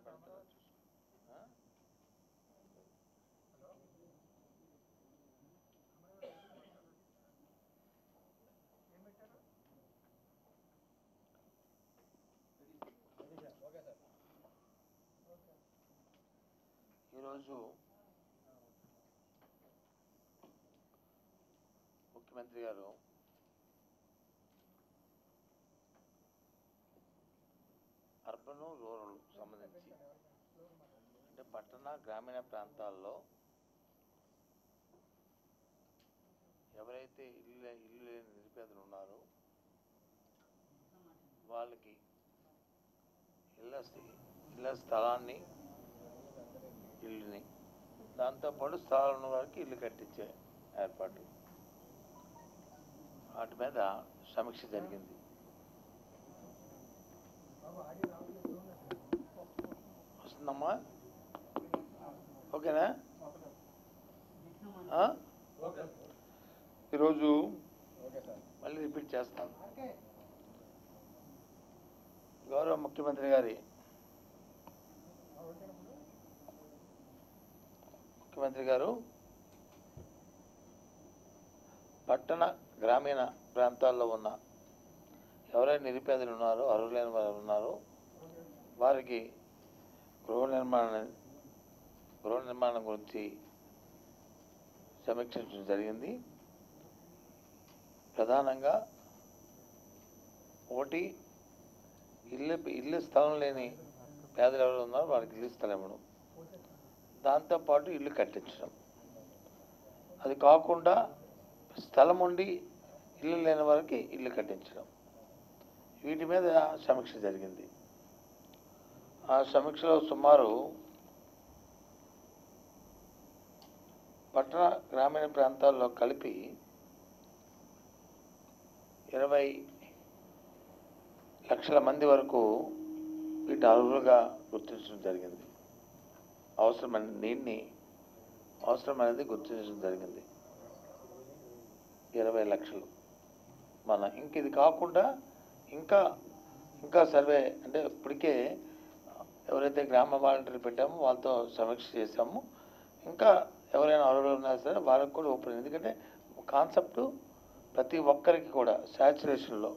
ఆ? ఈరోజు ముఖ్యమంత్రి గారు అర్బన్ రూరల్ సంబంధించి అంటే పట్టణ గ్రామీణ ప్రాంతాల్లో ఎవరైతే ఇల్లు లే- ఇల్లు లేని నిరుపేదలు ఉన్నారో వాళ్ళకి ఇళ్ళ స్థి- ఇళ్ళ స్థలాన్ని ఇల్లుని దాంతోపాటు స్థలాలు ఉన్న వారికి ఇల్లు కట్టించే ఏర్పాటు వాటి మీద సమీక్ష జరిగింది వస్తుందమ్మా ఓకేనా ఆ? ఈరోజు మళ్ళీ రిపీట్ చేస్తాను గౌరవ ముఖ్యమంత్రి గారి ముఖ్యమంత్రి గారు పట్టణ గ్రామీణ ప్రాంతాల్లో ఉన్న ఎవరైనా నిరుపేదలు ఉన్నారో అర్హులైన వారు ఉన్నారో వారికి గృహ నిర్మాణం గృహ నిర్మాణం గురించి సమీక్షించడం జరిగింది ప్రధానంగా ఒకటి ఇల్లు ఇల్లు స్థలం లేని పేదలు ఎవరు ఉన్నారో వాళ్ళకి ఇల్లు స్థలం ఇవ్వడం దాంతోపాటు ఇల్లు కట్టించడం అది కాకుండా స్థలం ఉండి ఇల్లు లేని వారికి ఇల్లు కట్టించడం వీటి మీద సమీక్ష జరిగింది ఆ సమీక్షలో సుమారు పట్టణ గ్రామీణ ప్రాంతాల్లో కలిపి ఇరవై లక్షల మంది వరకు వీటి అర్హులుగా గుర్తించడం జరిగింది అవసరమైన నీటిని అవసరమైనది గుర్తించడం జరిగింది ఇరవై లక్షలు మన ఇంక ఇది కాకుండా ఇంకా ఇంకా సర్వే అంటే ఇప్పటికే ఎవరైతే గ్రామ వాలంటీర్లు పెట్టామో వాళ్ళతో సమీక్ష చేశాము ఇంకా ఎవరైనా అర్హులు ఉన్నా సరే వాళ్ళకి కూడా ఓపెన్ ఎందుకంటే కాన్సెప్ట్ ప్రతి ఒక్కరికి కూడా శాచురేషన్లో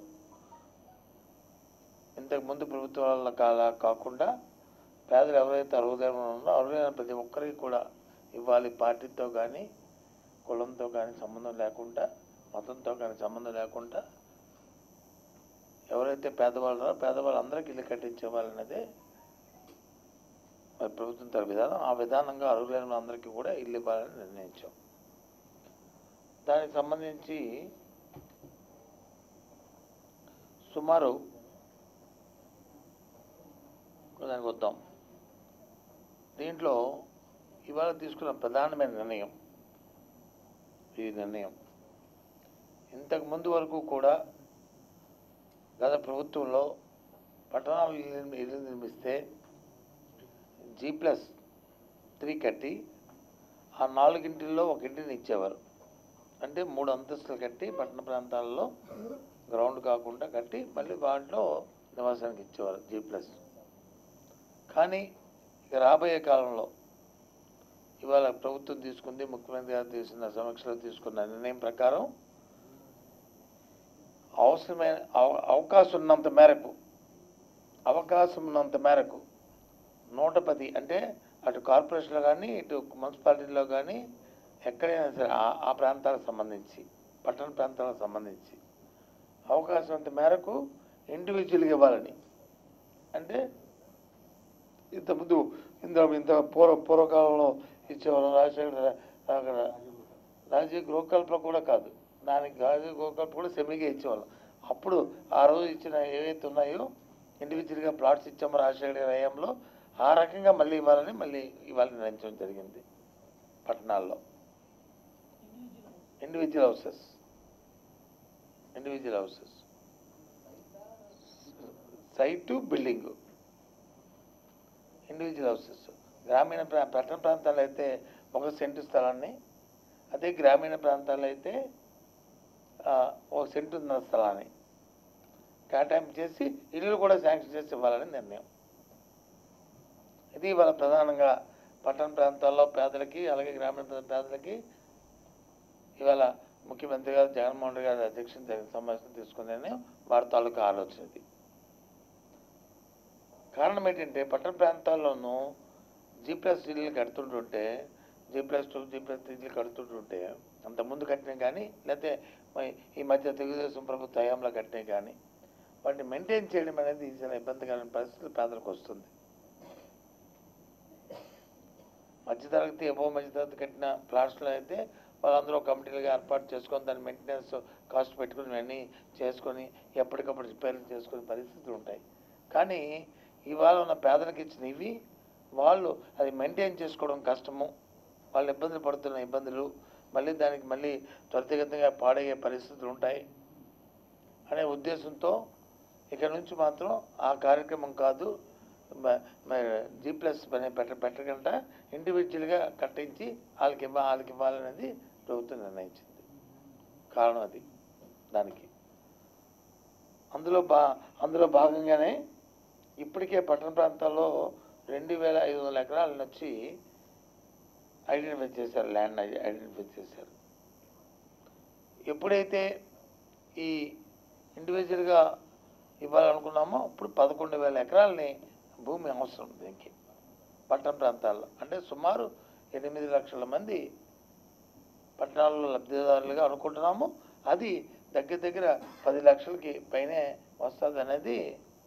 ఇంతకు ముందు ప్రభుత్వాల కాలా కాకుండా పేదలు ఎవరైతే అర్హులైన ఉన్నారో అర్హులైన ప్రతి ఒక్కరికి కూడా ఇవ్వాలి పార్టీతో కానీ కులంతో కానీ సంబంధం లేకుండా మతంతో కానీ సంబంధం లేకుండా ఎవరైతే పేదవాళ్ళు ఉన్నారో పేదవాళ్ళందరికీ ఇల్లు కట్టించేవాళ్ళనేదే మరి ప్రభుత్వం తన విధానం ఆ విధానంగా అర్హులైన అందరికీ కూడా ఇల్లు ఇవ్వాలని నిర్ణయించాం దానికి సంబంధించి సుమారు దానికి వద్దాం దీంట్లో ఇవాళ తీసుకున్న ప్రధానమైన నిర్ణయం ఈ నిర్ణయం ఇంతకు ముందు వరకు కూడా గత ప్రభుత్వంలో పట్టణాలు ఇల్లు ఇల్లు నిర్మిస్తే జీ ప్లస్ త్రీ కట్టి ఆ నాలుగింటిల్లో ఒక ఇంటిని ఇచ్చేవారు అంటే మూడు అంతస్తులు కట్టి పట్టణ ప్రాంతాల్లో గ్రౌండ్ కాకుండా కట్టి మళ్ళీ వాటిలో నివాసానికి ఇచ్చేవారు జీ ప్లస్ కానీ ఇక రాబోయే కాలంలో ఇవాళ ప్రభుత్వం తీసుకుంది ముఖ్యమంత్రి గారు తీసుకున్న సమీక్షలో తీసుకున్న నిర్ణయం ప్రకారం అవసరమైన అవ- అవకాశం ఉన్నంత మేరకు అవకాశం ఉన్నంత మేరకు నూట పది అంటే అటు కార్పొరేషన్లో కానీ ఇటు మున్సిపాలిటీలో కానీ ఎక్కడైనా సరే ఆ ఆ ప్రాంతాలకు సంబంధించి పట్టణ ప్రాంతాలకు సంబంధించి అవకాశం అంత మేరకు ఇండివిజువల్గా ఇవ్వాలని అంటే ఇంతకుముందు ఇంత ఇంత పూర్వ పూర్వకాలంలో ఇచ్చేవాళ్ళం రాజశేఖర అక్కడ రాజీవ్ గృహకల్పన కూడా కాదు దానికి రాజీవ్ గృహకల్పన కూడా సెమిగా ఇచ్చేవాళ్ళం అప్పుడు ఆ రోజు ఇచ్చిన ఏవైతే ఉన్నాయో ఇండివిజువల్గా ప్లాట్స్ ఇచ్చామో రాజశేఖర గారి హయాంలో ఆ రకంగా మళ్ళీ ఇవ్వాలని మళ్ళీ ఇవ్వాలని నిర్ణయించడం జరిగింది పట్టణాల్లో individual houses individual houses site building individual houses గ్రామీణ ప్రా పట్టణ ప్రాంతాల్లో అయితే ఒక సెంటు స్థలాన్ని అదే గ్రామీణ ప్రాంతాల్లో అయితే ఆ, ఒక సెంటు ఉన్న స్థలాన్ని కేటాయింపు చేసి ఇల్లు కూడా శాంక్షన్ చేసి ఇవ్వాలని నిర్ణయం ఇది ఇవాళ ప్రధానంగా పట్టణ ప్రాంతాల్లో పేదలకి అలాగే గ్రామీణ ప్రాంత పేదలకి ఇవాళ ముఖ్యమంత్రి గారు జగన్మోహన్ రెడ్డి గారి అధ్యక్షత జరిగిన సమావేశం తీసుకుందని వారి తాలూకా ఆలోచన ఇది కారణం ఏంటంటే పట్టణ ప్రాంతాల్లోనూ జీ ప్లస్ త్రీలు కడుతుంటుంటే G plus two G plus త్రీలు కడుతుంటుంటే అంత ముందు కట్టినవి కానీ లేకపోతే మరి ఈ మధ్య తెలుగుదేశం ప్రభుత్వ హయాంలో కట్టినవి కానీ వాటిని మెయింటైన్ చేయడం అనేది చాలా ఇబ్బందికరమైన పరిస్థితులు పేదలకు వస్తుంది మధ్యతరగతి ఎబో మధ్యతరగతి కట్టిన ప్లాట్స్లో అయితే వాళ్ళందరూ కమిటీలుగా ఏర్పాటు చేసుకొని దాని మెయింటెనెన్స్ కాస్ట్ పెట్టుకుని ఇవన్నీ చేసుకొని ఎప్పటికప్పుడు రిపేర్లు చేసుకునే పరిస్థితులు ఉంటాయి కానీ ఇవాళ ఉన్న పేదలకు ఇచ్చిన ఇవి వాళ్ళు అది మెయింటైన్ చేసుకోవడం కష్టము వాళ్ళు ఇబ్బందులు పడుతున్న ఇబ్బందులు మళ్ళీ దానికి మళ్ళీ త్వరితగతంగా పాడయ్యే పరిస్థితులు ఉంటాయి అనే ఉద్దేశంతో ఇక నుంచి మాత్రం ఆ కార్యక్రమం కాదు జీ ప్లస్ పని పెట్ట పెట్టకుండా ఇండివిజువల్గా కట్టించి వాళ్ళకి ఇవ్వ వాళ్ళకి ఇవ్వాలనేది ప్రభుత్వం నిర్ణయించింది కారణం అది దానికి అందులో బా అందులో భాగంగానే ఇప్పటికే పట్టణ ప్రాంతాల్లో రెండు వేల ఐదు వందల ఎకరాలను వచ్చి ఐడెంటిఫై చేశారు ల్యాండ్ ఐడెంటిఫై చేశారు ఎప్పుడైతే ఈ ఇండివిజువల్గా ఇవ్వాలనుకున్నామో ఇప్పుడు పదకొండు వేల ఎకరాలని భూమి అవసరం దీనికి పట్టణ ప్రాంతాల్లో అంటే సుమారు ఎనిమిది లక్షల మంది పట్టణాల్లో లబ్ధిదారులుగా అనుకుంటున్నాము అది దగ్గర దగ్గర పది లక్షలకి పైనే వస్తుంది అనేది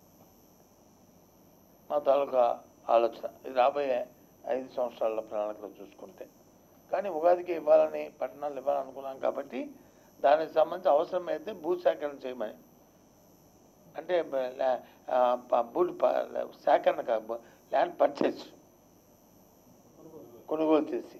మా తాలూకా ఆలోచన ఇది రాబోయే ఐదు సంవత్సరాల ప్రణాళికలో చూసుకుంటే కానీ ఉగాదికి ఇవ్వాలని పట్టణాలు ఇవ్వాలనుకున్నాం కాబట్టి దానికి సంబంధించి అవసరమైతే భూ సేకరణ చేయమని అంటే బ- లా- ఆ, ప- భూ ప- సేకరణ కాదు ల్యాండ్ పర్చేస్ కొనుగోలు చేసి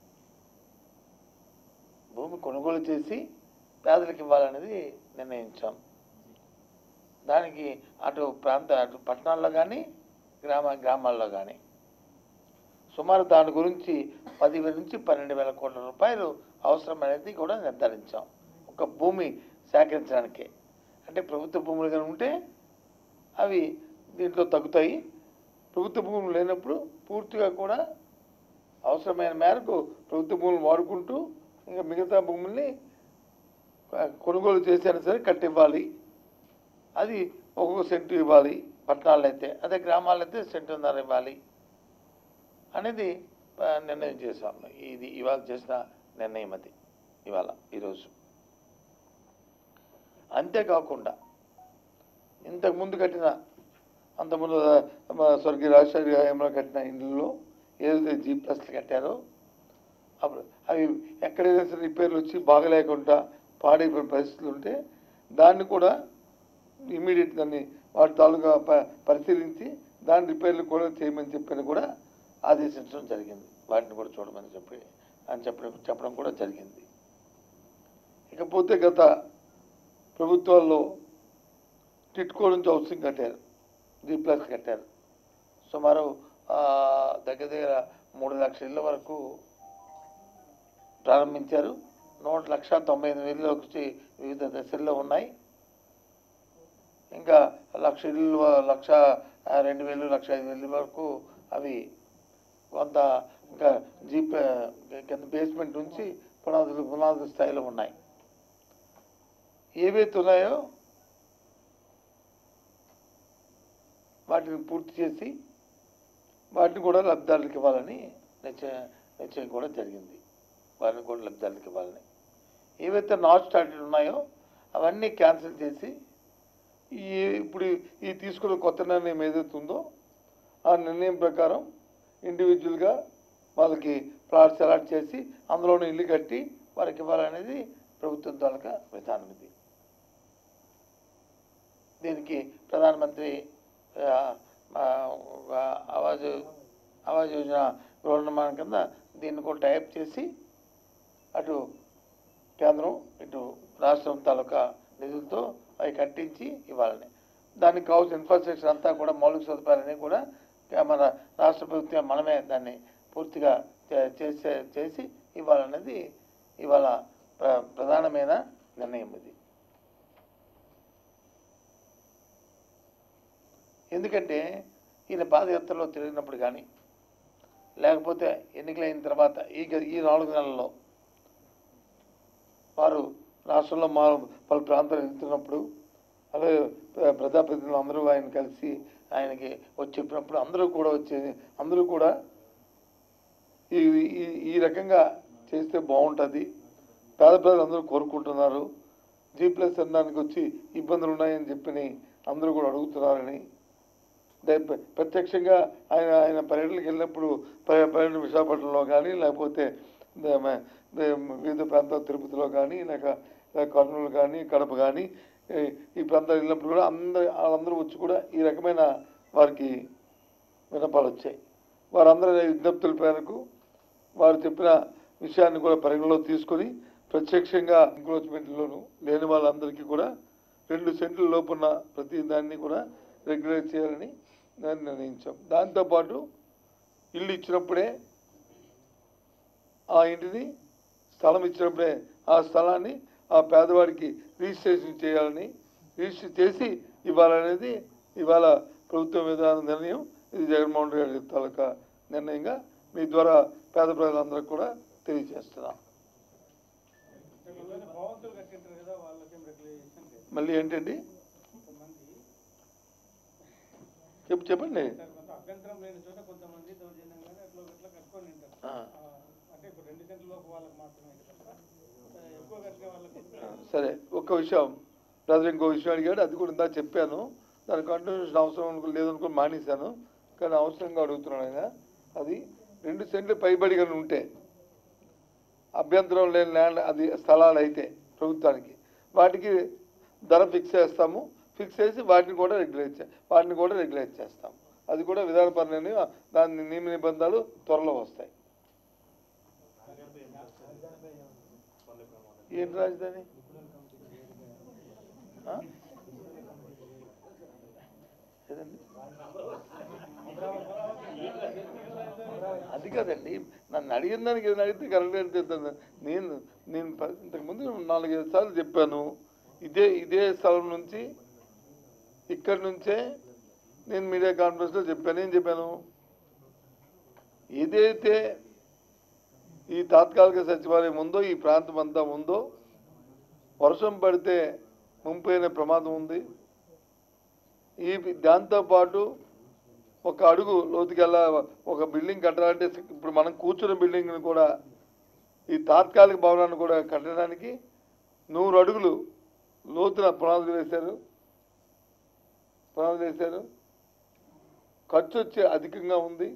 భూమి కొనుగోలు చేసి పేదలకు ఇవ్వాలనేది నిర్ణయించాం దానికి అటు ప్రాంత అటు పట్టణాల్లో కానీ గ్రామ గ్రామాల్లో కానీ సుమారు దాని గురించి పదివేల నుంచి పన్నెండు వేల కోట్ల రూపాయలు అవసరం అనేది కూడా నిర్ధారించాం ఒక భూమి సేకరించడానికి అంటే ప్రభుత్వ భూములు కానీ ఉంటే అవి దీంట్లో తగ్గుతాయి ప్రభుత్వ భూములు లేనప్పుడు పూర్తిగా కూడా అవసరమైన మేరకు ప్రభుత్వ భూములు వాడుకుంటూ ఇంకా మిగతా భూముల్ని ఆ, కొనుగోలు చేసైనా సరే కట్టివ్వాలి అది ఒక్కొక్క సెంటు ఇవ్వాలి పట్టణాల్లో అయితే అదే గ్రామాల్లో అయితే సెంటున్నర ఇవ్వాలి అనేది ఆ, నిర్ణయం చేశాం ఇది ఇవాళ చేసిన నిర్ణయం అది ఇవాళ ఈరోజు అంతేకాకుండా ఇంతకు ముందు కట్టిన అంతకుముందు ఆ, స్వర్గీయ రాజశేఖర గారు కట్టిన ఇండ్లలో ఏదైతే జీ ప్లస్లు కట్టారో అప్పుడు అవి ఎక్కడైనా సరే రిపేర్లు వచ్చి బాగలేకుండా పాడైపోయిన పరిస్థితులు ఉంటే దాన్ని కూడా ఇమీడియట్ దాన్ని వాటి తాలూకా ప- పరిశీలించి దాని రిపేర్లు కూడా చేయమని చెప్పని కూడా ఆదేశించడం జరిగింది వాటిని కూడా చూడమని చెప్పి అని చెప్పడం చెప్పడం కూడా జరిగింది ఇకపోతే గత ప్రభుత్వాల్లో టిట్కో నుంచి హౌసింగ్ కట్టారు జీ ప్లస్ కట్టారు సుమారు ఆ, దగ్గర దగ్గర మూడు లక్షల ఇళ్ళ వరకు ప్రారంభించారు నూట లక్ష తొంభై ఎనిమిది వేలు వచ్చి వివిధ దశల్లో ఉన్నాయి ఇంకా లక్ష ఇళ్ళు లక్ష ఆ, రెండు వేలు లక్ష ఐదు వేలు వరకు అవి కొంత ఇంకా జీప్ కింద బేస్మెంట్ నుంచి పునాదులు పునాదుల స్థాయిలో ఉన్నాయి ఏవైతే ఉన్నాయో వాటిని పూర్తి చేసి వాటిని కూడా లబ్ధిదారులకు ఇవ్వాలని నిశ్చయ నిశ్చయం కూడా జరిగింది వారిని కూడా లబ్ధిదారులకు ఇవ్వాలని ఏవైతే నాట్ స్టార్టెడ్ ఉన్నాయో అవన్నీ క్యాన్సిల్ చేసి ఈ ఇప్పుడు ఈ తీసుకున్న కొత్త నిర్ణయం ఏదైతే ఉందో ఆ నిర్ణయం ప్రకారం ఇండివిజువల్గా వాళ్ళకి ప్లాట్స్ అలాట్ చేసి అందులోనే ఇల్లు కట్టి వారికి ఇవ్వాలనేది ప్రభుత్వం తాలూకా విధానం ఇది దీనికి ప్రధానమంత్రి ఆ, ఆ, ఆవాజ్ ఆవాజ్ యోజన గృహ నిర్మాణం కింద దీన్ని కూడా టైప్ చేసి అటు కేంద్రం ఇటు రాష్ట్రం తాలూకా నిధులతో అవి కట్టించి ఇవ్వాలని దానికి కావాల్సిన ఇన్ఫ్రాస్ట్రక్చర్ అంతా కూడా మౌలిక సదుపాయాలన్నీ కూడా మన రాష్ట్ర ప్రభుత్వం మనమే దాన్ని పూర్తిగా చే- చేసే చేసి ఇవ్వాలన్నది ఇవాళ ప్ర ప్రధానమైన నిర్ణయం ఇది ఎందుకంటే ఈయన పాదయాత్రలో తిరిగినప్పుడు కానీ లేకపోతే ఎన్నికలైన తర్వాత ఈ గ- ఈ నాలుగు నెలల్లో వారు రాష్ట్రంలో మా పలు ప్రాంతాలు వెళ్తున్నప్పుడు అలాగే ప్ర- ప్రజాప్రతినిధులు అందరూ ఆయన కలిసి ఆయనకి వచ్చి చెప్పినప్పుడు అందరూ కూడా వచ్చే అందరూ కూడా ఈ ఈ- ఈ రకంగా చేస్తే బాగుంటుంది పేద ప్రజలు అందరూ కోరుకుంటున్నారు జీ ప్లస్ అనడానికి వచ్చి ఇబ్బందులు ఉన్నాయని చెప్పి అందరూ కూడా అడుగుతున్నారని దే- ప్ర- ప్రత్యక్షంగా ఆయన ఆయన పర్యటనకి వెళ్ళినప్పుడు పర్య- పర్యటన విశాఖపట్నంలో కానీ లేకపోతే దే- మ- దే- వివిధ ప్రాంతాలు తిరుపతిలో కానీ లేక లేక కర్నూలు కానీ కడప కానీ ఈ- ఈ ప్రాంతాలు వెళ్ళినప్పుడు కూడా అందరు వాళ్ళందరూ వచ్చి కూడా ఈ రకమైన వారికి విన్నపాలు వచ్చాయి వారందరి విజ్ఞప్తుల మేరకు వారు చెప్పిన విషయాన్ని కూడా పరిగణలో తీసుకొని ప్రత్యక్షంగా ఎంక్రోచ్మెంట్లోను లేని వాళ్ళందరికీ కూడా రెండు సెంట్ల లోపున్న ప్రతి దాన్ని కూడా రెగ్యులేట్ చేయాలని దాన్ని నిర్ణయించాం దాంతోపాటు ఇల్లు ఇచ్చినప్పుడే ఆ ఇంటిని స్థలం ఇచ్చినప్పుడే ఆ స్థలాన్ని ఆ పేదవాడికి రిజిస్ట్రేషన్ చేయాలని రిజిస్టర్ చేసి ఇవ్వాలనేది ఇవాళ ప్రభుత్వం విధాన నిర్ణయం ఇది జగన్మోహన్ రెడ్డి గారి తాలూకా నిర్ణయంగా మీ ద్వారా పేద ప్రజలందరికీ కూడా తెలియజేస్తున్నాం కొంతమంది భవంతులు కట్టింటారు కదా వాళ్ళకేం రెగ్యులేషన్ లేదు మళ్ళీ ఏంటండి కొంతమంది చెప్పు చెప్పండి సార్ కొంత అభ్యంతరం లేని చోట కొంతమంది దౌర్జన్యంగానే అట్లా ఇట్లా కట్టుకొని ఉంటారు ఆ. ఆ, అంటే ఇప్పుడు రెండు సెంట్ల లోపు వాళ్ళకి మాత్రమే కదా ఆ, ఎక్కువ కట్టిన వాళ్ళకి సరే ఒక్క విషయం బ్రదర్ ఇంకో విషయం అడిగాడు అది కూడా ఇందా చెప్పాను దాని కంటిన్యూషన్ అవసరం అనుకో లేదనుకుని మానేశాను కానీ అవసరంగా అడుగుతున్నాను ఆయన అది రెండు సెంట్లు పైబడి కానీ ఉంటే అభ్యంతరం లేని ల్యాండ్ అది స్థలాలు అయితే ప్రభుత్వానికి వాటికి ధర ఫిక్స్ చేస్తాము ఫిక్స్ చేసి వాటిని కూడా రెగ్యులేట్ చే వాటిని కూడా రెగ్యులేట్ చేస్తాం అది కూడా విధానపరమైన దాని నియమ నిబంధనలు త్వరలో వస్తాయి ఏంటి రాజధాని ఆ? ఏదండి అది కాదండి నన్ను అడిగిన దానికి ఏదైనా అడిగితే కరెక్ట్గా చెప్తాను నేను నేను ప- ఇంతకుముందు నాలుగైదు సార్లు చెప్పాను ఇదే ఇదే స్థలం నుంచి ఇక్కడి నుంచే నేను మీడియా కాన్ఫరెన్స్లో చెప్పాను ఏం చెప్పాను ఏదైతే ఈ తాత్కాలిక సచివాలయం ఉందో ఈ ప్రాంతం అంతా ఉందో వర్షం పడితే ముంపైన ప్రమాదం ఉంది ఈ దాంతోపాటు ఒక అడుగు లోతుకెళ్ళ ఒక బిల్డింగ్ కట్టాలంటే ఇప్పుడు మనం కూర్చున్న బిల్డింగ్ని కూడా ఈ తాత్కాలిక భవనాన్ని కూడా కట్టడానికి నూరు అడుగులు లోతున పునాదులు వేశారు పునాదులు వేశారు ఖర్చు వచ్చే అధికంగా ఉంది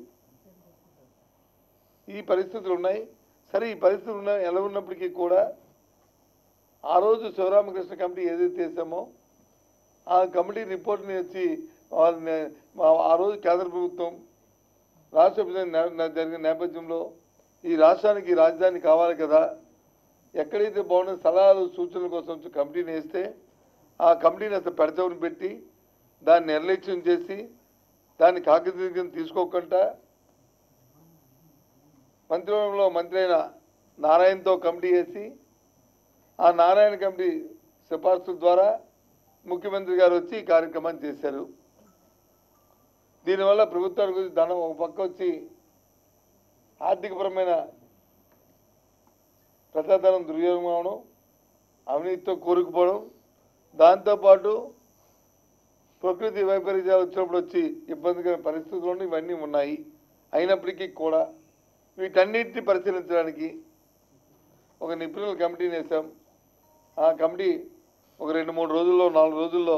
ఈ పరిస్థితులు ఉన్నాయి సరే ఈ పరిస్థితులు ఉన్నాయి ఎలా ఉన్నప్పటికీ కూడా ఆ రోజు శివరామకృష్ణ కమిటీ ఏదైతే వేసామో ఆ కమిటీ రిపోర్ట్ని వచ్చి వాళ్ళని మా- ఆ రోజు కేంద్ర ప్రభుత్వం రాష్ట్ర విభజన నే- నే- జరిగిన నేపథ్యంలో ఈ రాష్ట్రానికి రాజధాని కావాలి కదా ఎక్కడైతే బాగున్న సలహాలు సూచనల కోసం వచ్చి కమిటీని వేస్తే ఆ కమిటీని అసలు పెడచవని పెట్టి దాన్ని నిర్లక్ష్యం చేసి దాన్ని కాకతీయం తీసుకోకుండా మంత్రివర్గంలో మంత్రి అయిన నారాయణతో కమిటీ వేసి ఆ నారాయణ కమిటీ సిఫార్సుల ద్వారా ముఖ్యమంత్రి గారు వచ్చి ఈ కార్యక్రమాన్ని చేశారు దీనివల్ల ప్రభుత్వానికి వచ్చి ధనం ఒక పక్క వచ్చి ఆర్థికపరమైన ప్రజాధనం దుర్వినియోగం అవడం అవినీతితో కూరుకుపోవడం దాంతోపాటు ప్రకృతి వైపరీత్యాలు వచ్చినప్పుడు వచ్చి ఇబ్బందికర పరిస్థితులు ఇవన్నీ ఉన్నాయి అయినప్పటికీ కూడా వీటన్నిటిని పరిశీలించడానికి ఒక నిపుణుల కమిటీని వేసాం ఆ కమిటీ ఒక రెండు మూడు రోజుల్లో నాలుగు రోజుల్లో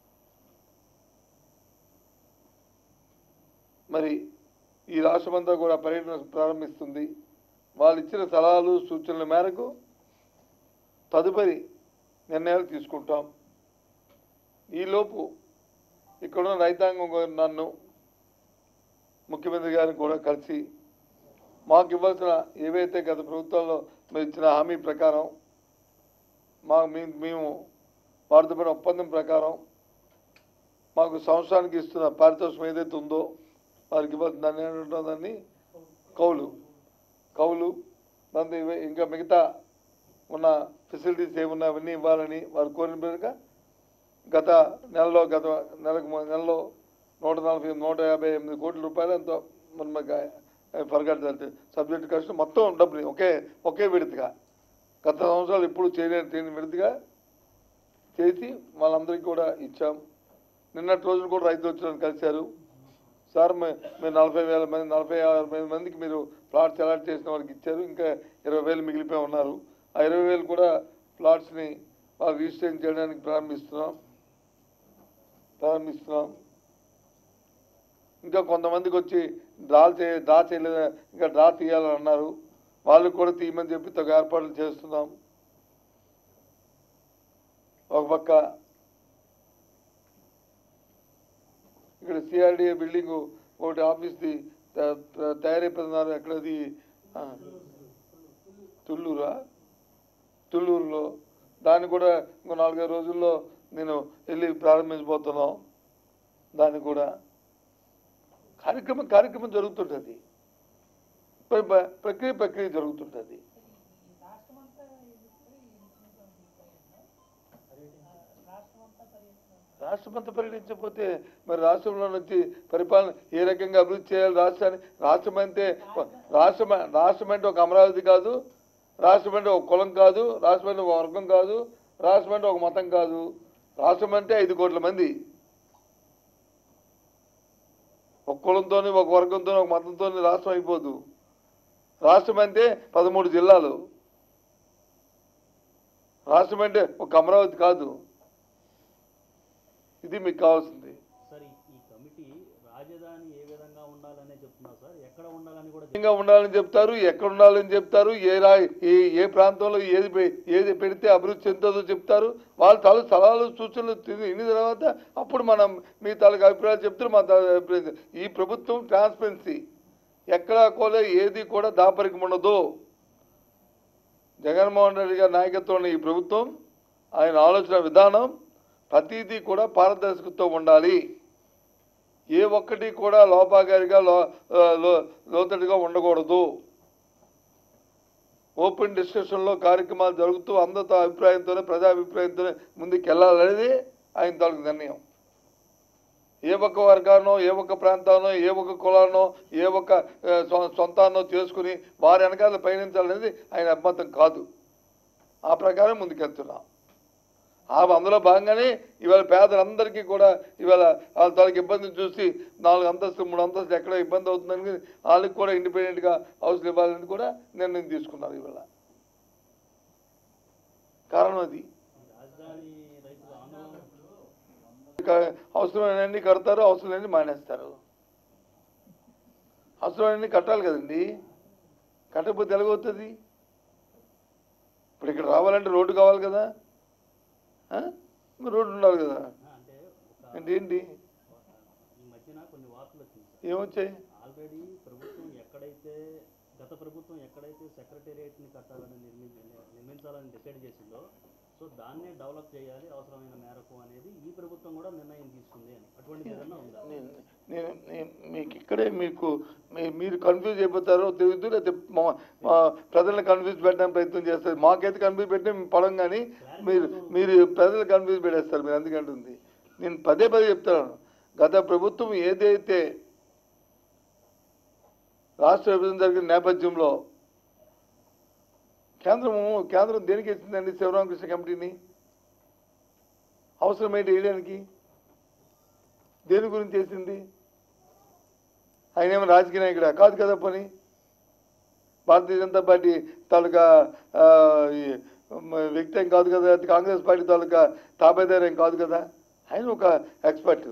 మరి ఈ రాష్ట్రమంతా కూడా పర్యటన ప్రారంభిస్తుంది వాళ్ళు ఇచ్చిన సలహాలు సూచనల మేరకు తదుపరి నిర్ణయాలు తీసుకుంటాం ఈలోపు ఇక్కడున్న రైతాంగం కూడా నన్ను ముఖ్యమంత్రి గారిని కూడా కలిసి మాకు ఇవ్వాల్సిన ఏవైతే గత ప్రభుత్వంలో మీరు ఇచ్చిన హామీ ప్రకారం మా మీ- మేము వారితో పడిన ఒప్పందం ప్రకారం మాకు సంవత్సరానికి ఇస్తున్న పారితోషికం ఏదైతే ఉందో వారికి ఇవ్వాల్సిన దాన్ని ఏమంటాం దాన్ని కౌలు కౌలు దాంతో ఇవే- ఇంకా మిగతా ఉన్న ఫెసిలిటీస్ ఏమున్నా అవన్నీ ఇవ్వాలని వారు కోరిన మేరకు గత నెలలో గత నెలకు ము- నెలలో నూట నలభై నూట యాభై ఎనిమిది కోట్ల రూపాయలు ఎంతో మన మాకు ఫర్గాట్ దట్ సబ్జెక్ట్ కరెక్షన్ మొత్తం డబ్బులు ఒకే ఒకే విడతగా గత సంవత్సరాలు ఎప్పుడు చేయలేని చేయని విడతగా చేసి వాళ్ళందరికీ కూడా ఇచ్చాం నిన్నటి రోజున కూడా రైతులు వచ్చిన కలిశారు సార్ మే- మీరు నలభై వేల మంది నలభై ఆరు వేల మందికి మీరు ప్లాట్స్ అలాట్ చేసిన వాళ్ళకి ఇచ్చారు ఇంకా ఇరవై వేలు మిగిలిపోయి ఉన్నారు ఆ ఇరవై వేలు కూడా ప్లాట్స్ని వాళ్ళు రిజిస్ట్రేషన్ చేయడానికి ప్రారంభిస్తున్నాం ప్రారంభిస్తున్నాం ఇంకా కొంతమందికి వచ్చి డ్రా చే డ్రా చేయలేదు ఇంకా డ్రా తీయాలని అన్నారు వాళ్ళకి కూడా తీయమని చెప్పి తగు ఏర్పాట్లు చేస్తున్నాం ఒక పక్క ఇక్కడ సిఆర్డిఏ బిల్డింగ్ ఒకటి ఆఫీస్ది త- త- తయారైపోతున్నారు ఎక్కడది ఆ, తుళ్ళూరా తుళ్ళూరులో దాన్ని కూడా ఇంకో నాలుగైదు రోజుల్లో నేను వెళ్ళి ప్రారంభించబోతున్నాం దాన్ని కూడా కార్యక్రమం కార్యక్రమం జరుగుతుంటుంది ప్ర- ప్ర- ప్రక్రియ ప్రక్రియ జరుగుతుంటుంది రాష్ట్రమంతా పర్యటించకపోతే మరి రాష్ట్రంలో నుంచి పరిపాలన ఏ రకంగా అభివృద్ధి చేయాలి రాష్ట్రాన్ని రాష్ట్రం అంటే రాష్ట్రం రాష్ట్రం అంటే ఒక అమరావతి కాదు రాష్ట్రం అంటే ఒక కులం కాదు రాష్ట్రం అంటే ఒక వర్గం కాదు రాష్ట్రం అంటే ఒక మతం కాదు రాష్ట్రం అంటే ఐదు కోట్ల మంది ఒక కులంతోని ఒక వర్గంతో ఒక మతంతో రాష్ట్రం అయిపోదు రాష్ట్రం అంటే పదమూడు జిల్లాలు రాష్ట్రం అంటే ఒక అమరావతి కాదు ఇది మీకు కావాల్సింది సార్ ఈ ఈ కమిటీ రాజధాని ఏ విధంగా ఉండాలనే చెప్తున్నారు సార్ ఎక్కడ ఉండాలని కూడా విధంగా ఉండాలని చెప్తారు ఎక్కడ ఉండాలని చెప్తారు ఏ రా ఏ ఏ ప్రాంతంలో ఏది పె- ఏది పెడితే అభివృద్ధి చెందుతుందో చెప్తారు వాళ్ళ తల సలహాలు సూచనలు తిని విన్న తర్వాత అప్పుడు మనం మీ తాలూకు అభిప్రాయాలు చెప్తారు మా తాలూకు అభిప్రాయం చెప్తారు. ఈ ప్రభుత్వం ట్రాన్స్పరెన్సీ ఎక్కడా కూడా ఏది కూడా దాపరికం ఉండదు జగన్మోహన్ రెడ్డి గారి నాయకత్వంలో ఈ ప్రభుత్వం ఆయన ఆలోచన విధానం ప్రతిదీ కూడా పారదర్శకతో ఉండాలి ఏ ఒక్కటి కూడా లోపాగారిగా లో ఆ, లో- లోతడిగా ఉండకూడదు ఓపెన్ డిస్కషన్లో కార్యక్రమాలు జరుగుతూ అందరితో అభిప్రాయంతోనే ప్రజాభిప్రాయంతోనే ముందుకు వెళ్ళాలనేది ఆయన తాలూకు నిర్ణయం ఏ ఒక్క వర్గానో ఏ ఒక్క ప్రాంతానో ఏ ఒక్క కులానో ఏ ఒక్క ఆ, సొ- సొంతాన్నో చేసుకుని వారి వెనకాల పయనించాలనేది ఆయన అభిమతం కాదు ఆ ప్రకారం ముందుకెళ్తున్నాం ఆ అందులో భాగంగానే ఇవాళ పేదలందరికీ కూడా ఇవాళ వాళ్ళ తాలూకు ఇబ్బందిని చూసి నాలుగు అంతస్తు మూడు అంతస్తు ఎక్కడ ఇబ్బంది అవుతుందని వాళ్ళకి కూడా ఇండిపెండెంట్గా హౌస్లు ఇవ్వాలని కూడా నిర్ణయం తీసుకున్నారు ఇవాళ కారణం అది ఈ రాజధాని రైతుల ఆందోళన క- అవసరమైనన్ని కడతారు అవసరమైనన్ని మానేస్తారు అవసరమైనన్ని కట్టాలి కదండి కట్టకపోతే ఎలాగవుతుంది ఇప్పుడు ఇక్కడ రావాలంటే రోడ్డు కావాలి కదా ఆ? మరి రోడ్డు ఉండాలి కదా ఆ, అంటే ఒక అంటే ఏంటి ఈ మధ్యన కొన్ని వార్తలు వచ్చింది సార్ ఏమొచ్చాయి ఆల్రెడీ ప్రభుత్వం ఎక్కడైతే గత ప్రభుత్వం ఎక్కడైతే సెక్రటేరియట్ని కట్టాలని నిర్మి నిర్మించాలని డిసైడ్ చేసిందో సో దాన్నే డెవలప్ చేయాలి అవసరమైన మేరకు అనేది ఈ ప్రభుత్వం కూడా నిర్ణయం తీసుకుంది అని అటువంటిది ఏదన్నా ఉందా నేను నేను నేను మీకు ఇక్కడే మీకు మీ- మీరు కన్ఫ్యూజ్ అయిపోతారో తెలియదు లేకపోతే మా- మా ప్రజల్ని కన్ఫ్యూజ్ పెట్టడానికి ప్రయత్నం చేస్తారు మాకైతే కన్ఫ్యూజ్ పెట్టే మేము పడం కానీ మీరు మీరు ప్రజలు కన్ఫ్యూజ్ పెట్టేస్తారు మీరు అందుకంటుంది నేను పదే పదే చెప్తాను గత ప్రభుత్వం ఏదైతే రాష్ట్ర విభజన జరిగిన నేపథ్యంలో కేంద్రము కేంద్రం దేనికి ఇచ్చిందండి శివరామకృష్ణ కమిటీని అవసరమైతే వేయడానికి దేని గురించి చేసింది ఆయన ఏమో రాజకీయ నాయకుడా కాదు కదా పని భారతీయ జనతా పార్టీ తాలూకా ఆ, ఈ, మ- వ్యక్తి ఏం కాదు కదా కాంగ్రెస్ పార్టీ తాలూకా తాబేదారు ఏం కాదు కదా ఆయన ఒక ఎక్స్పర్ట్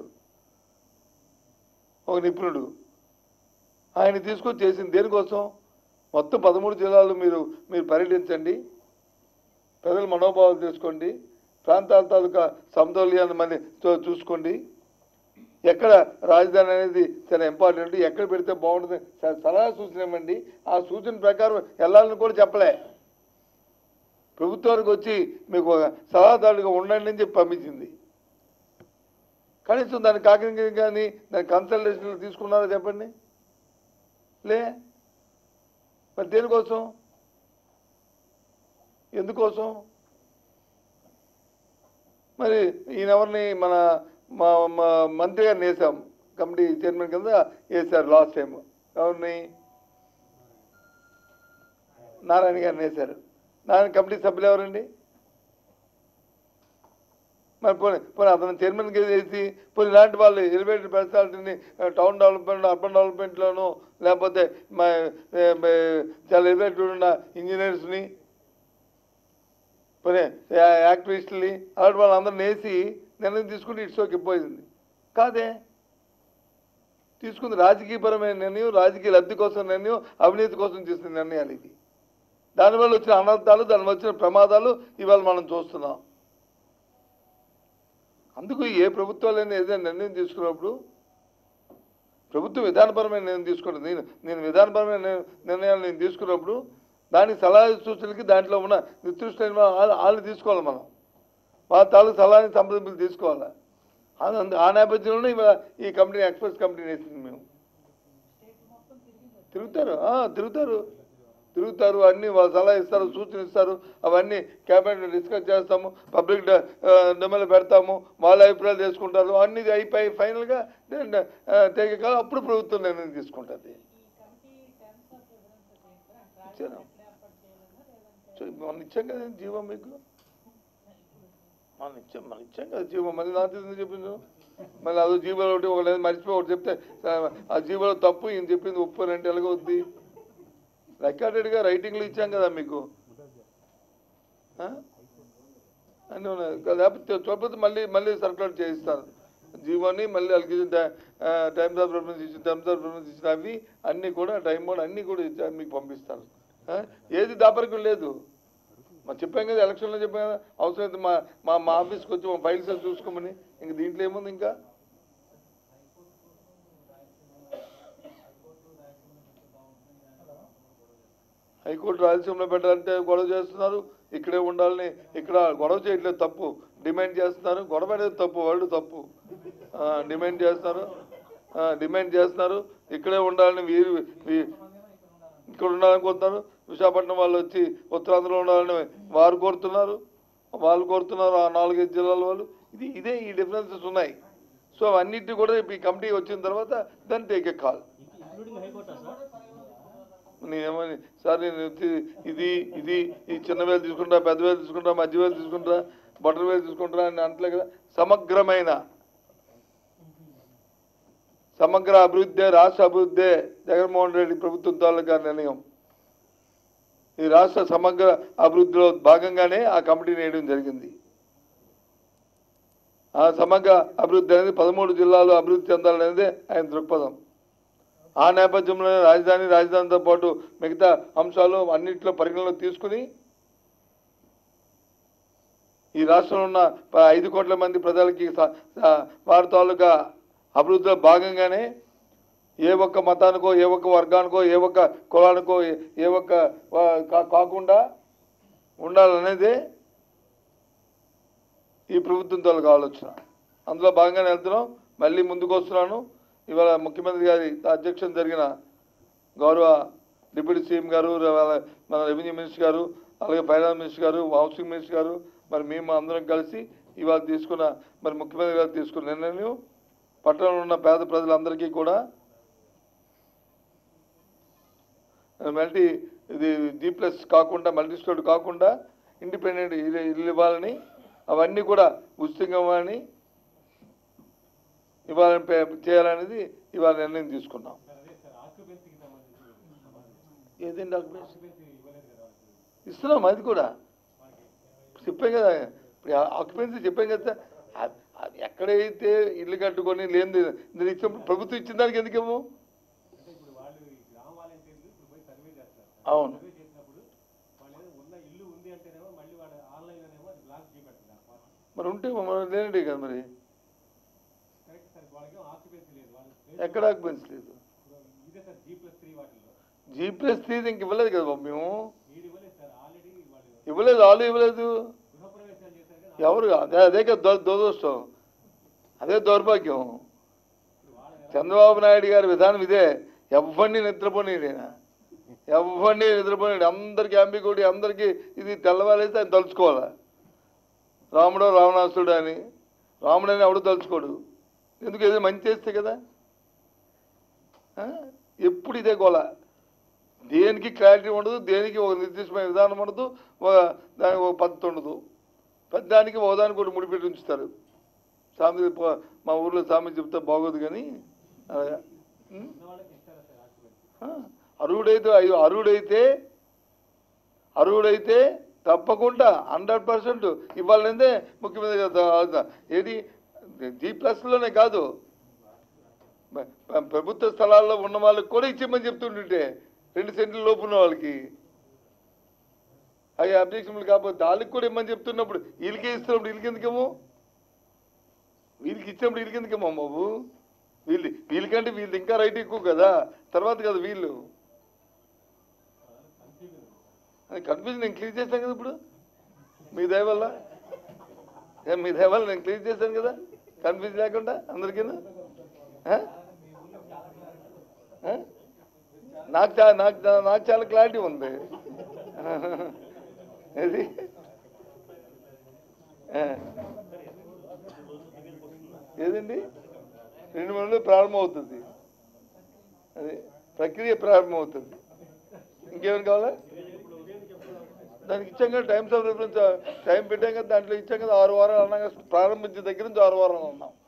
ఒక నిపుణుడు ఆయన తీసుకొచ్చి చేసింది దేనికోసం మొత్తం పదమూడు జిల్లాలు మీరు మీరు పర్యటించండి ప్రజల మనోభావాలు తెలుసుకోండి ప్రాంతాల తాలూకా సమతౌల్యాన్ని మళ్ళీ చూ- చూసుకోండి ఎక్కడ రాజధాని అనేది చాలా ఇంపార్టెంట్ ఎక్కడ పెడితే బాగుంటుంది స- సలహా సూచన ఇవ్వండి ఆ సూచన ప్రకారం వెళ్ళాలని కూడా చెప్పలే ప్రభుత్వానికి వచ్చి మీకు ఒక సలహాదారుగా ఉండండి అని చెప్పి పంపించింది కనీసం దాని కాకిని కానీ దాని కన్సల్టేషన్లు తీసుకున్నారో చెప్పండి లే మరి దేనికోసం ఎందుకోసం మరి ఈయనెవరిని మన మా మా మంత్రి గారిని వేసాం కమిటీ చైర్మన్ కింద వేశారు లాస్ట్ టైం ఎవరిని నారాయణ గారిని వేశారు నారాయణ కమిటీ సభ్యులు ఎవరండి మరి పోనీ పోనీ అతను చైర్మన్కి వేసి పోనీ ఇలాంటి వాళ్ళు ఎలివేటెడ్ పర్సనాలిటీని టౌన్ డెవలప్మెంట్ అర్బన్ డెవలప్మెంట్లోను లేకపోతే మా ఏ, ఏ, చాలా ఎలివేటెడ్ ఉన్న ఇంజనీర్స్ని పోనీ యా- యాక్టివిస్టుల్ని అలాంటి వాళ్ళందరిని వేసి నిర్ణయం తీసుకుంటే ఇట్స్ ఓకే పోయింది కాదే తీసుకుంది రాజకీయపరమైన నిర్ణయం రాజకీయ లబ్ధి కోసం నిర్ణయం అవినీతి కోసం చేసిన నిర్ణయాలు ఇది దానివల్ల వచ్చిన అనర్థాలు దానివల్ల వచ్చిన ప్రమాదాలు ఇవాళ మనం చూస్తున్నాం అందుకు ఏ ప్రభుత్వాలైనా ఏదైనా నిర్ణయం తీసుకున్నప్పుడు ప్రభుత్వం విధానపరమైన నిర్ణయం తీసుకుంటుంది నేను నేను విధానపరమైన నిర్- నిర్ణయాలు నేను తీసుకున్నప్పుడు దానికి సలహా సూచనలకి దాంట్లో ఉన్న నిర్దిష్టమైన వాళ్ళు వాళ్ళు తీసుకోవాలి మనం వాళ్ళ తాలూకు సలహాని సంప్రదింపులు తీసుకోవాలి అది అందు- ఆ నేపథ్యంలోనే ఇవాళ ఈ కంపెనీ ఎక్స్ప్రెస్ కంపెనీ వేసింది మేము తిరుగుతారు ఆ, తిరుగుతారు తిరుగుతారు అన్నీ వాళ్ళు సలహా ఇస్తారు సూచన ఇస్తారు అవన్నీ క్యాబినెట్ డిస్కస్ చేస్తాము పబ్లిక్ డిమాండ్ పెడతాము వాళ్ళ అభిప్రాయాలు తీసుకుంటారు అన్నీ అయిపోయి ఫైనల్గా టేకే కాదు అప్పుడు ప్రభుత్వం నిర్ణయం తీసుకుంటుంది ఇచ్చాను సో మనం ఇచ్చాం కదా జీవం మీకు మనం ఇచ్చాం మనం ఇచ్చాం కదా జీవం మళ్ళీ నాకు ఎందుకు చెప్పింది మళ్ళీ అదో జీవోలో ఒకటి ఒక లేదు మర్చిపోయి ఒకటి చెప్తే ఆ జీవోలో తప్పు ఈయన చెప్పింది ఉప్పు అంటే ఎలాగవుద్ది రికార్డెడ్గా రైటింగ్లు ఇచ్చాం కదా మీకు ఆ? అన్నీ ఉన్నాయి కదా, లేకపోతే చూడకపోతే మళ్ళీ మళ్ళీ సర్క్యులేట్ చేయిస్తారు జీవోని మళ్ళీ వాళ్ళకి ఇచ్చిన టైమ్స్ ఆఫ్ రెఫరెన్స్ ఇచ్చిన టైమ్స్ ఆఫ్ రెఫరెన్స్ ఇచ్చిన అవి అన్నీ కూడా టైం కూడా అన్నీ కూడా ఇచ్చి మీకు పంపిస్తారు ఆ? ఏది దాపరికం లేదు మరి చెప్పాం కదా ఎలక్షన్లో చెప్పాం కదా అవసరమైతే మా మా మా ఆఫీస్కి వచ్చి మా ఫైల్స్ అవి చూసుకోమని ఇంక దీంట్లో ఏముంది ఇంకా హైకోర్టు రాయలసీమలో పెట్టాలంటే గొడవ చేస్తున్నారు ఇక్కడే ఉండాలని ఇక్కడ గొడవ చేయట్లేదు తప్పు డిమాండ్ చేస్తున్నారు గొడవ అనేది తప్పు వాళ్ళు తప్పు ఆ, డిమాండ్ చేస్తున్నారు ఆ, డిమాండ్ చేస్తున్నారు ఇక్కడే ఉండాలని వీరు వీ- ఇక్కడ ఉండాలనుకుంటున్నారు విశాఖపట్నం వాళ్ళు వచ్చి ఉత్తరాంధ్రలో ఉండాలని వారు కోరుతున్నారు వాళ్ళు కోరుతున్నారు ఆ నాలుగైదు జిల్లాల వాళ్ళు ఇది ఇదే ఈ డిఫరెన్సెస్ ఉన్నాయి సో అవన్నిటి కూడా ఇప్పుడు ఈ కమిటీ వచ్చిన తర్వాత దాన్ని టేక్ ఏ కాల్ ఇంక్లూడింగ్ హైకోర్టా సార్ నేనేమని సార్ నేను వచ్చి ఇది ఇది ఈ చిన్న వేలు తీసుకుంటా పెద్ద వేలు తీసుకుంటా మధ్య వేలు తీసుకుంటా బటర్ వేలు తీసుకుంటా అని అంటలే కదా సమగ్రమైన సమగ్ర అభివృద్ధి రాష్ట్ర అభివృద్ధి జగన్మోహన్ రెడ్డి ప్రభుత్వం తాలూకా నిర్ణయం ఈ రాష్ట్ర సమగ్ర అభివృద్ధిలో భాగంగానే ఆ కమిటీని వేయడం జరిగింది ఆ సమగ్ర అభివృద్ధి అనేది పదమూడు జిల్లాలు అభివృద్ధి చెందాలనేది ఆయన దృక్పథం ఆ నేపథ్యంలో రాజధాని రాజధానితో పాటు మిగతా అంశాలు అన్నింటిలో పరిగణలోకి తీసుకుని ఈ రాష్ట్రంలో ఉన్న ప- ఐదు కోట్ల మంది ప్రజలకి స- స- వారి తాలూకా అభివృద్ధిలో భాగంగానే ఏ ఒక్క మతానికో ఏ ఒక్క వర్గానికో ఏ ఒక్క కులానికో ఏ- ఏ ఒక్క వా- కా- కాకుండా ఉండాలనేదే ఈ ప్రభుత్వం తాలూకా ఆలోచన అందులో భాగంగానే వెళ్తున్నాం మళ్ళీ ముందుకు వస్తున్నాను ఇవాళ ముఖ్యమంత్రి గారి అధ్యక్షత జరిగిన గౌరవ డిప్యూటీ సీఎం గారు ర- మన రెవెన్యూ మినిస్టర్ గారు అలాగే ఫైనాన్స్ మినిస్టర్ గారు హౌసింగ్ మినిస్టర్ గారు మరి మేము అందరం కలిసి ఇవాళ తీసుకున్న మరి ముఖ్యమంత్రి గారు తీసుకున్న నిర్ణయం పట్టణంలో ఉన్న పేద ప్రజలందరికీ కూడా మల్టీ ఇది జీ ప్లస్ కాకుండా మల్టీ స్టోర్ కాకుండా ఇండిపెండెంట్ ఇల్లు ఇల్లు ఇవ్వాలని అవన్నీ కూడా ఉచితంగా ఇవ్వాలని ఇవ్వాలని పే- చేయాలనేది ఇవాళ నిర్ణయం తీసుకున్నాం ఏదండి ఆక్యుపెన్సీ ఇస్తున్నాం అది కూడా చెప్పాం కదా ఇప్పుడు ఆక్యుపెన్సీ చెప్పాం కదా సార్. అ- అది ఎక్కడైతే ఇల్లు కట్టుకొని లేనిది నేను ఇచ్చినప్పుడు ప్రభుత్వం ఇచ్చిన దానికి ఎందుకు ఇవ్వము అంటే ఇప్పుడు వాళ్ళు ఈ గ్రామ వాలంటీర్లు ఇప్పుడు పోయి సర్వే చేస్తారు అవును సర్వే చేసినప్పుడు వాళ్ళు ఏదో ఉన్న ఇల్లు ఉంది అంటేనేమో మళ్ళీ వాళ్ళు ఆన్లైన్లోనేమో అది బ్లాక్ చూపెడుతుంది ఆ ఫారం. మరి ఉంటే మరి లేనిడే కదా మరి కరెక్ట్ సార్ వాళ్ళకి ఆక్యుపెన్సీ లేదు వాళ్ళు ఎక్కడ ఆక్యుపెన్సీ లేదు ఇదే సార్ జీ ప్లస్ త్రీ వాటిల్లో జీ ప్లస్ త్రీ ఇంక ఇవ్వలేదు కదా బాబు మేము మీరు ఇవ్వలేదు సార్ ఆల్రెడీ వాళ్ళు ఇవ్వలేదు వాళ్ళు ఇవ్వలేదు గృహప్రవేశాలు చేశారు కానీ ఎవరు అదే అదే కదా దుర- దురదృష్టం అదే దౌర్భాగ్యం చంద్రబాబు నాయుడు గారి విధానం ఇదే ఎవరిని నిద్రపోనీడైనా ఎవరిని నిద్రపోనీడు అందరికీ అంబికోటి అందరికీ ఇది తెల్లవారేస్తే ఆయన తలుచుకోవాలా రాముడు రావణాసుడు అని రాముడు అని ఎవడు తలుచుకోడు ఎందుకు ఏదో మంచి చేస్తే కదా ఆ? ఎప్పుడు ఇదే గోల దేనికి క్లారిటీ ఉండదు దేనికి ఒక నిర్దిష్టమైన విధానం ఉండదు ఒక- దానికి ఒక పద్ధతి ఉండదు ప్రతి దానికి ఒకదానికి ఒకటి ముడిపెట్టి ఉంచుతారు సామెత ప- మా ఊర్లో సామెత చెప్తే బాగోదు కానీ అలాగా ఉం? ఉన్న వాళ్ళకి ఇస్తారా సార్ ఆర్గ్యుమెంట్ ఆ, అర్హుడైతే అయ్యో అర్హుడైతే అర్హుడైతే తప్పకుండా హండ్రెడ్ పర్సెంట్ ఇవ్వాలంటే ముఖ్యమంత్రి గారు దా- ఏది జీ ప్లస్లోనే కాదు ప- ప- ప్రభుత్వ స్థలాల్లో ఉన్న వాళ్ళకి కూడా ఇచ్చేయమని చెప్తుంటుంటే రెండు సెంట్ల లోపు ఉన్న వాళ్ళకి అవి అబ్జెక్షన్లు కాకపోతే వాళ్ళకి కూడా ఇమ్మని చెప్తున్నప్పుడు వీళ్ళకే ఇస్తున్నప్పుడు వీళ్ళకి ఎందుకేమో వీళ్ళకి ఇచ్చినప్పుడు వీళ్ళకి ఎందుకేమో బాబు వీళ్ళు వీళ్ళకంటే వీళ్ళు ఇంకా రైట్ ఎక్కువ కదా తర్వాత కదా వీళ్ళు అది కన్ఫ్యూజన్ నేను క్లియర్ చేశాను కదా ఇప్పుడు మీ దయ వల్ల ఏ, మీ దయ వల్ల నేను క్లియర్ చేశాను కదా కన్ఫ్యూజ్ లేకుండా అందరికీ నాకు చా- నాకు చా- నాకు చాలా క్లారిటీ ఉంది ఏది ఆ. ఏదండి రెండు మూడు ప్రారంభం అవుతుంది అదే ప్రక్రియ ప్రారంభం అవుతుంది ఇంకేమైనా కావాలా దానికి ఇచ్చాం కదా టైమ్స్ ఆఫ్ రిఫరెన్స్ టైం పెట్టాం కదా దాంట్లో ఇచ్చాం కదా ఆరు వారాలు అన్నాం కదా ప్రారంభించే దగ్గర నుంచి ఆరు వారాలు అన్నాం